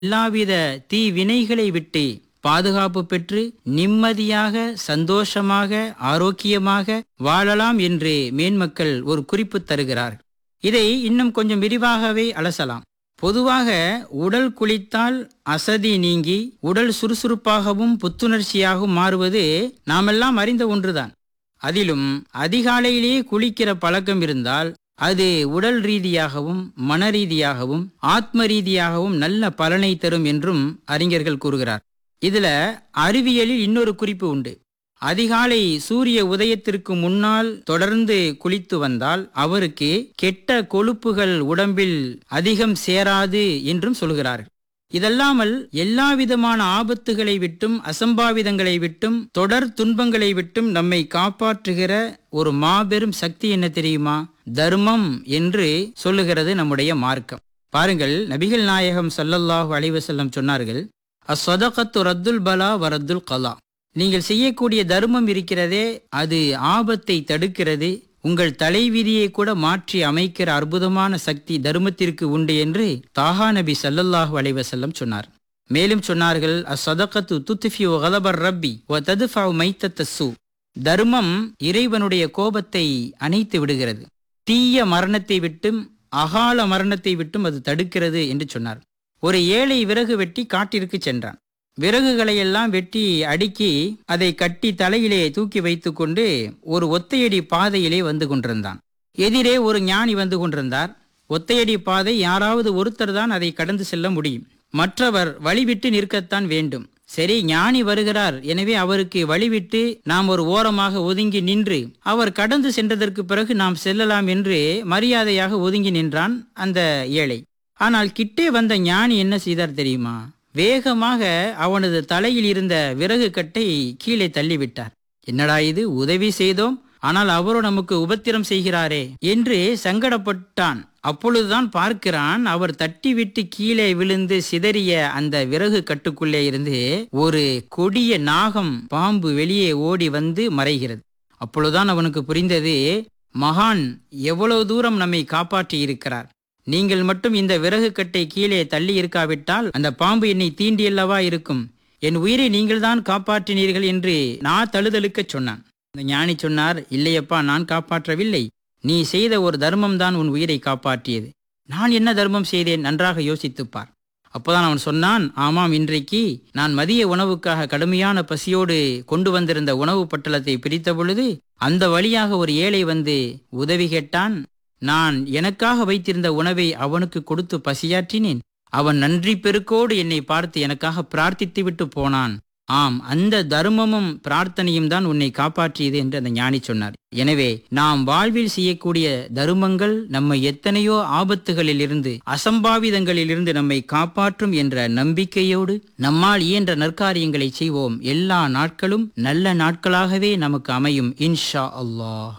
எல்லாவித தீ வினைகளை விட்டு பாதுகாப்பு பெற்று நிம்மதியாக சந்தோஷமாக ஆரோக்கியமாக வாழலாம் என்று மேன்மக்கள் ஒரு குறிப்பு தருகிறார் இதை இன்னும் கொஞ்சம் விரிவாகவே அலசலாம் பொதுவாக உடல் குளித்தால் அசதி நீங்கி உடல் சுறுசுறுப்பாகவும் புத்துணர்ச்சியாகவும் மாறுவது நாமெல்லாம் அறிந்த ஒன்றுதான் அதிலும் அதிகாலையிலேயே குளிக்கிற பழக்கம் இருந்தால் அது உடல் ரீதியாகவும் மன ரீதியாகவும் ஆத்ம ரீதியாகவும் நல்ல பலனை தரும் என்றும் அறிஞர்கள் கூறுகிறார் இதுல அறிவியலில் இன்னொரு குறிப்பு உண்டு அதிகாலை சூரிய உதயத்திற்கு முன்னால் தொடர்ந்து குளித்து வந்தால் அவருக்கு கெட்ட கொழுப்புகள் உடம்பில் அதிகம் சேராது என்றும் சொல்கிறார்கள் இதல்லாமல் எல்லா விதமான ஆபத்துகளை விட்டும் அசம்பாவிதங்களை விட்டும் தொடர் துன்பங்களை விட்டும் நம்மை காப்பாற்றுகிற ஒரு மாபெரும் சக்தி என்ன தெரியுமா தர்மம் என்று சொல்லுகிறது நம்முடைய மார்க்கம் பாருங்கள் நபிகள் நாயகம் ஸல்லல்லாஹு அலைஹி வஸல்லம் சொன்னார்கள் அஸ்ஸதகத்து ரத்துல் பலா வரத்துல் கலா நீங்கள் செய்யக்கூடிய தர்மம் இருக்கிறதே அது ஆபத்தை தடுக்கிறது உங்கள் தலைவிதியை கூட மாற்றி அமைக்கிற அற்புதமான சக்தி தர்மத்திற்கு உண்டு என்று தாஹா நபி ஸல்லல்லாஹு அலைஹி வஸல்லம் சொன்னார் மேலும் சொன்னார்கள் அஸ்ஸதகத்து துத்ஃபி கலபர் ரப்பி வ ததுஃபு மைத்தத்த சூ தர்மம் இறைவனுடைய கோபத்தை அணைத்து விடுகிறது தீய மரணத்தை விட்டும் அகால மரணத்தை விட்டும் அது தடுக்கிறது என்று சொன்னார் ஒரு ஏழை விறகு வெட்டி காட்டிற்கு சென்றான் விறகுகளை எல்லாம் வெட்டி அடுக்கி அதை கட்டி தலையிலே தூக்கி வைத்துக்கொண்டு ஒரு ஒத்தையடி பாதையிலே வந்து கொண்டிருந்தான் எதிரே ஒரு ஞானி வந்து கொண்டிருந்தார் ஒத்தையடி பாதை யாராவது ஒருத்தர் தான் அதை கடந்து செல்ல முடியும் மற்றவர் வழிவிட்டு நிற்கத்தான் வேண்டும் சரி ஞானி வருகிறார் எனவே அவருக்கு வழிவிட்டு நாம் ஒரு ஓரமாக ஒதுங்கி நின்று அவர் கடந்து சென்றதற்கு பிறகு நாம் செல்லலாம் என்று மரியாதையாக ஒதுங்கி நின்றான் அந்த ஏழை ஆனால் கிட்டே வந்த ஞானி என்ன செய்தார் தெரியுமா வேகமாக அவனது தலையில் இருந்த விறகு கட்டை கீழே தள்ளிவிட்டார் என்னடா இது உதவி செய்தோம் ஆனால் அவரோ நமக்கு உபத்திரம் செய்கிறாரே என்று சங்கடப்பட்டான் அப்பொழுதுதான் பார்க்கிறான் அவர் தட்டிவிட்டு கீழே விழுந்து சிதறிய அந்த விறகு கட்டுக்குள்ளே இருந்து ஒரு கொடிய நாகம் பாம்பு வெளியே ஓடி வந்து மறைகிறது அப்பொழுதுதான் அவனுக்கு புரிந்தது மகான் எவ்வளவு தூரம் நம்மை காப்பாற்றி இருக்கிறார் நீங்கள் மட்டும் இந்த விறகு கட்டை கீழே தள்ளி இருக்காவிட்டால் அந்த பாம்பு என்னை தீண்டியல்லவா இருக்கும் என் உயிரை நீங்கள்தான் காப்பாற்றினீர்கள் என்று நான் தழுதழுக்கச் சொன்னான் அந்த ஞானி சொன்னார் இல்லையப்பா நான் காப்பாற்றவில்லை நீ செய்த ஒரு தர்மம் தான் உன் உயிரை காப்பாற்றியது நான் என்ன தர்மம் செய்தேன் நன்றாக யோசித்துப்பார் அப்போதான் அவன் சொன்னான் ஆமாம் இன்றைக்கு நான் மதிய உணவுக்காக கடுமையான பசியோடு கொண்டு வந்திருந்த உணவு பட்டலத்தை பிரித்த பொழுது அந்த வழியாக ஒரு ஏழை வந்து உதவி கேட்டான் நான் எனக்காக வைத்திருந்த உணவை அவனுக்கு கொடுத்து பசியாற்றினேன் அவன் நன்றி பெருக்கோடு என்னை பார்த்து எனக்காக பிரார்த்தித்து விட்டு போனான் ஆம் அந்த தர்மமும் பிரார்த்தனையும் தான் உன்னை காப்பாற்றியது என்று அந்த ஞானி சொன்னார் எனவே நாம் வாழ்வில் செய்யக்கூடிய தருமங்கள் நம்மை எத்தனையோ ஆபத்துகளில் இருந்து அசம்பாவிதங்களில் இருந்து நம்மை காப்பாற்றும் என்ற நம்பிக்கையோடு நம்மால் இயன்ற நற்காரியங்களை செய்வோம் எல்லா நாட்களும் நல்ல நாட்களாகவே நமக்கு அமையும் இன்ஷா அல்லாஹ்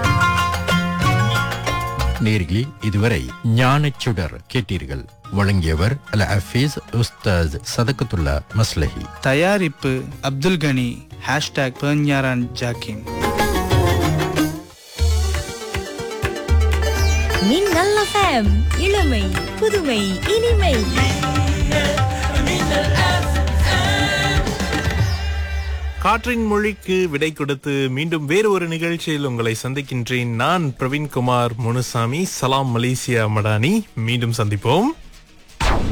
நேர்களே இதுவரை ஞானச் சுடர் கேட்டீர்கள் வழங்கியவர் அல் ஹஃபீஸ் உஸ்தாஸ் சதகத்துல்லா மஸ்லஹி தயாரிப்பு அப்துல் கனி ஹேஷ்டாக் பெர்ஞாரான் ஜாக்கிம் மின்னல் எஃப்எம் இளமை புதுமை இனிமை காற்றின் மொழிக்கு விடை கொடுத்து மீண்டும் வேறு ஒரு நிகழ்ச்சியில் உங்களை சந்திக்கின்றேன் நான் பிரவீன்குமார் முனுசாமி சலாம் மலேசியா மடானி மீண்டும் சந்திப்போம்